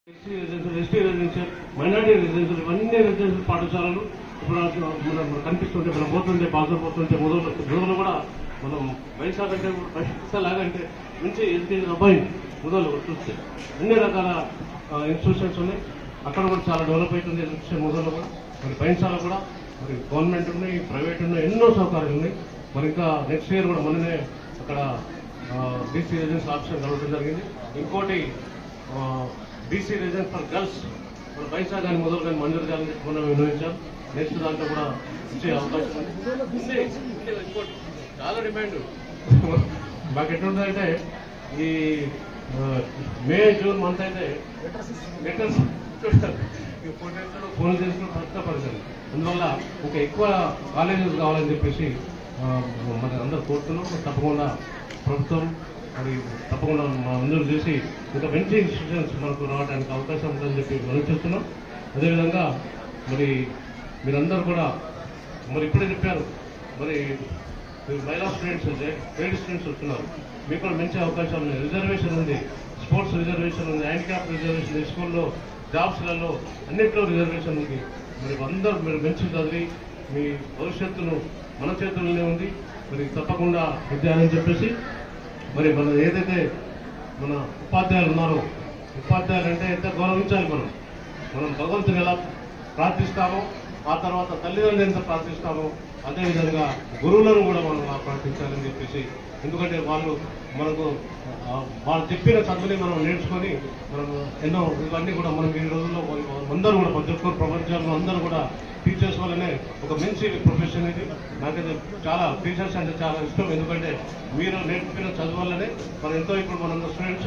SC residential ST residential minority residential ఇవన్నీ residential పాఠశాలలు ఇప్పుడు మనం మనం కనిపిస్తుంటే మనం పోతుంటే బాజర్ పోతుంటే మొదలు మొదలు కూడా మనం వైశాఖ అంటే లాగంటే మంచి ఎడ్యుకేషన్ అబ్బాయి మొదలు చూస్తే అన్ని రకాల ఇన్స్టిట్యూషన్స్ ఉన్నాయి అక్కడ కూడా చాలా డెవలప్ అవుతుంది ఎడ్యుకేషన్ మొదలు కూడా మరి బైన్సాల కూడా మరి గవర్నమెంట్ ఉన్నాయి ప్రైవేట్ ఉన్నాయి ఎన్నో సౌకర్యాలు ఉన్నాయి మరి ఇంకా నెక్స్ట్ ఇయర్ కూడా మొన్ననే అక్కడ బీసీ రెసిడెన్స్ ఆప్షన్ కలవడం జరిగింది ఇంకోటి బీసీ రెసిడెన్స్ ఫర్ గర్ల్స్ మన పైసా కానీ మొదలు కానీ మంజూరు చేయాలని చెప్పి మనం వినియోగించాం నెక్స్ట్ దాంట్లో కూడా ఇచ్చే అవకాశం ఉంది ఉంది. ఉంది. ఇంకోటి చాలా డిమాండ్ మాకు ఎట్లుంటుందంటే ఈ ఆ, మే జూన్ మంత్ అయితే లెటర్స్ ఫోన్ చేసుకుని కష్టపడతాను అందువల్ల ఇంకా ఎక్కువ కాలేజెస్ కావాలని చెప్పేసి ఆ, మరి అందరు కోరుతున్నాం తప్పకుండా ప్రభుత్వం మరి తప్పకుండా మంజూరు చేసి ఇంకా మంచి ఇన్స్టిట్యూషన్స్ మనకు రావడానికి అవకాశం ఉందని చెప్పి మనం చూస్తున్నాం అదేవిధంగా మరి మీరందరూ కూడా మరి ఇప్పుడే చెప్పారు మరి మీరు మహిళా స్టూడెంట్స్ అయితే లేడీ స్టూడెంట్స్ వస్తున్నారు మీకు కూడా మంచి అవకాశాలు ఉన్నాయి రిజర్వేషన్ ఉంది స్పోర్ట్స్ రిజర్వేషన్ ఉంది హ్యాండిక్యాప్ రిజర్వేషన్ ఉంది స్కూల్లో జాబ్స్లలో అన్నింటిలో రిజర్వేషన్ ఉంది మరి అందరూ మీరు మంచి చదివి మీ భవిష్యత్తును మన చేతుల్లోనే ఉంది మరి తప్పకుండా విద్య అని చెప్పేసి మరి మన ఏదైతే మన ఉపాధ్యాయులు ఉన్నారో ఉపాధ్యాయులు అంటే ఎంత గౌరవించాలి మనం మనం భగవంతుని ఎలా ప్రార్థిస్తామో ఆ తర్వాత తల్లిదండ్రులు ఎంత ప్రార్థిస్తామో అదేవిధంగా గురువులను కూడా మనం అలా ప్రార్థించాలని చెప్పేసి ఎందుకంటే వాళ్ళు మనకు ఆ, వాళ్ళు చెప్పిన చదువుని మనం నేర్చుకొని మనం ఎన్నో ఇవన్నీ కూడా మనం ఈ రోజుల్లో మనం అందరూ కూడా ప్రతి ఒక్కరు ప్రపంచంలో అందరూ కూడా టీచర్స్ వల్లనే ఒక మంచి ప్రొఫెషన్ ఇది నాకైతే చాలా టీచర్స్ అంటే చాలా ఇష్టం ఎందుకంటే మీరు నేర్పిన చదువు వల్లనే మనం ఎంతో ఇప్పుడు మనందరూ స్టూడెంట్స్